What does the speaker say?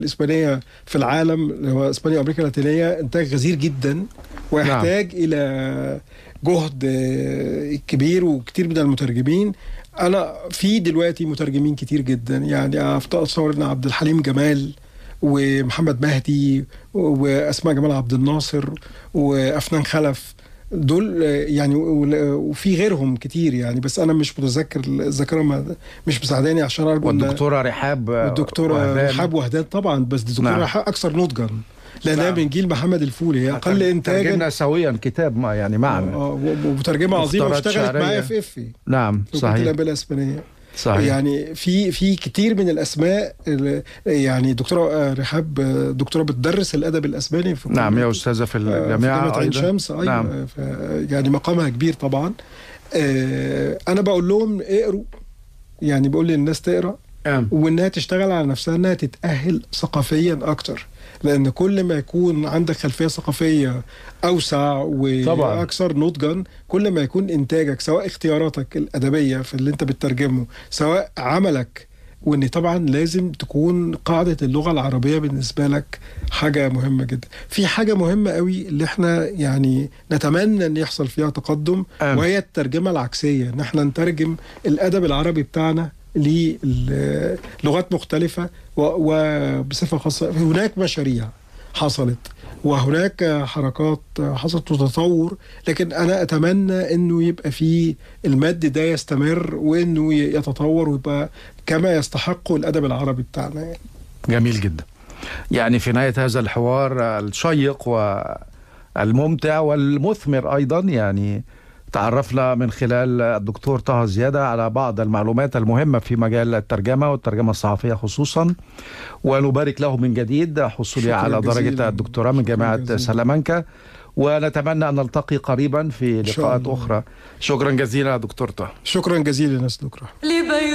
الاسبانيه في العالم اللي هو اسبانيا وامريكا اللاتينيه انتاج غزير جدا ويحتاج نعم. الى جهد كبير وكتير من المترجمين انا في دلوقتي مترجمين كتير جدا يعني اتصور ان عبد الحليم جمال ومحمد مهدي واسماء جمال عبد الناصر وافنان خلف دول يعني وفي غيرهم كتير يعني بس انا مش متذكر الذاكره مش مساعداني عشان ارجو والدكتوره رحاب والدكتوره رحاب وهدان طبعا بس دي دكتوره نعم. رحاب اكثر نضجا لانها نعم. من جيل محمد الفولي هي اقل انتاجا ترجمنا سويا كتاب ما يعني معنا اه ومترجمه عظيمه واشتغلت معايا في افي نعم صحيح الاسبانيه صحيح يعني في في كتير من الاسماء يعني دكتوره رحاب دكتوره بتدرس الادب الاسباني في نعم هي استاذه في الجامعه في عين شمس ايوه نعم. يعني مقامها كبير طبعا انا بقول لهم اقروا يعني بقول للناس تقرا أم. وانها تشتغل على نفسها انها تتاهل ثقافيا اكتر لان كل ما يكون عندك خلفيه ثقافيه اوسع واكثر نضجا كل ما يكون انتاجك سواء اختياراتك الادبيه في اللي انت بتترجمه سواء عملك وان طبعا لازم تكون قاعده اللغه العربيه بالنسبه لك حاجه مهمه جدا في حاجه مهمه قوي اللي احنا يعني نتمنى ان يحصل فيها تقدم أم. وهي الترجمه العكسيه ان احنا نترجم الادب العربي بتاعنا للغات مختلفة وبصفة خاصة هناك مشاريع حصلت وهناك حركات حصلت وتطور لكن أنا أتمنى أنه يبقى في المد ده يستمر وأنه يتطور ويبقى كما يستحق الأدب العربي بتاعنا يعني. جميل جدا يعني في نهاية هذا الحوار الشيق والممتع والمثمر أيضا يعني تعرفنا من خلال الدكتور طه زيادة على بعض المعلومات المهمة في مجال الترجمة والترجمة الصحفية خصوصا ونبارك له من جديد حصوله على درجة الدكتوراه من جامعة سلامانكا ونتمنى أن نلتقي قريبا في لقاءات أخرى شكرا جزيلا دكتور طه شكرا جزيلا ناس دكتور